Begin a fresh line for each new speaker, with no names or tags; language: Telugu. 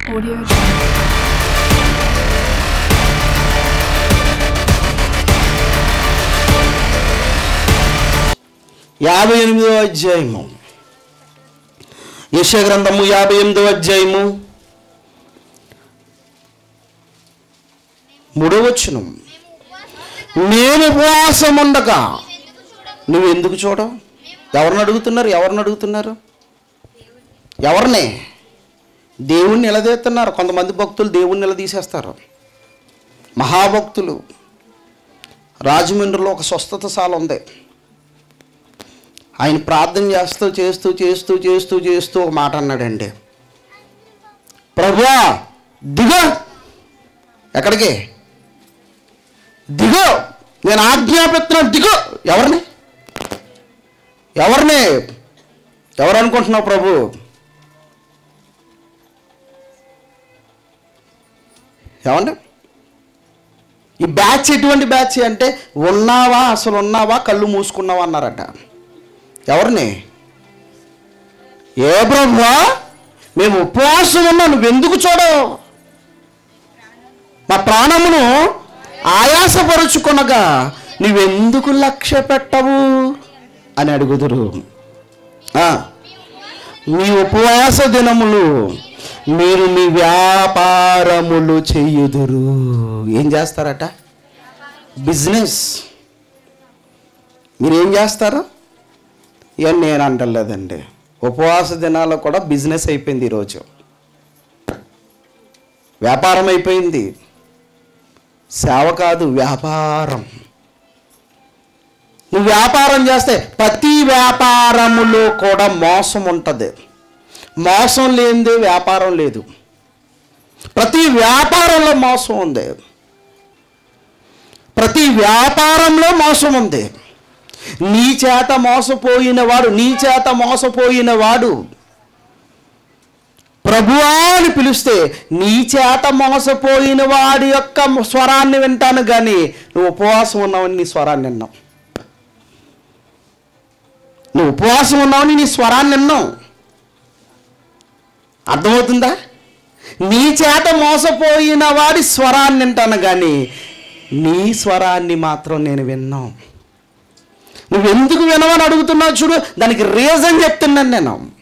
Audio Jungle.
యాభై ఎనిమిదో అధ్యాయము యశ గ్రంథము యాభై ఎనిమిదో అధ్యాయము మూడవచ్చును నేను ఉపవాసం ఉండగా నువ్వు ఎందుకు చూడవు ఎవరిని అడుగుతున్నారు ఎవరిని అడుగుతున్నారు ఎవరిని దేవుణ్ణి నిలదీస్తున్నారు కొంతమంది భక్తులు దేవుణ్ణి నిలదీసేస్తారు మహాభక్తులు రాజమండ్రిలో ఒక స్వస్థతశాల ఉంది ఆయన ప్రార్థన చేస్తూ చేస్తూ చేస్తూ చేస్తూ చేస్తూ ఒక మాట అన్నాడండి ప్రభువా దిగో ఎక్కడికి దిగో నేను ఆజ్ఞాపిస్తున్నాను దిగో ఎవరిని ఎవరిని ఎవరు అనుకుంటున్నావు ప్రభు ఏమండి ఈ బ్యాచ్ ఎటువంటి బ్యాచ్ అంటే ఉన్నావా అసలు ఉన్నావా కళ్ళు మూసుకున్నావా అన్నారట ఎవరిని ఏ బ్రహ్మా మేము ఉపవాసం ఉన్నా నువ్వెందుకు చూడవు మా ప్రాణమును ఆయాసపరుచుకొనగా నువ్వెందుకు లక్ష్య పెట్టవు అని అడుగుదురు ఆ, మీ ఉపవాస దినములు మీరు మీ వ్యాపారములు చెయ్యుదురు ఏం చేస్తారట బిజినెస్ మీరు ఏం చేస్తారు ఇవన్నీ నేను అంటలేదండి ఉపవాస దినాల్లో కూడా బిజినెస్ అయిపోయింది ఈరోజు వ్యాపారం అయిపోయింది సేవ కాదు వ్యాపారం నువ్వు వ్యాపారం చేస్తే ప్రతి వ్యాపారములో కూడా మోసం ఉంటుంది మోసం లేనిదే వ్యాపారం లేదు ప్రతి వ్యాపారంలో మోసం ఉంది ప్రతి వ్యాపారంలో మోసం ఉంది నీ చేత మోసపోయిన వాడు నీ చేత మోసపోయిన వాడు ప్రభువా అని పిలిస్తే నీ చేత మోసపోయిన వాడి యొక్క స్వరాన్ని వింటాను కానీ నువ్వు ఉపవాసం ఉన్నావని నీ స్వరాన్ని విన్నావు నువ్వు ఉపవాసం ఉన్నావని నీ స్వరాన్ని విన్నావు అర్థమవుతుందా నీ చేత మోసపోయిన వాడి స్వరాన్ని వింటాను కానీ నీ స్వరాన్ని మాత్రం నేను విన్నాను నువ్వు ఎందుకు వినవని అడుగుతున్నావు చూడు దానికి రీజన్ చెప్తున్నాను నేను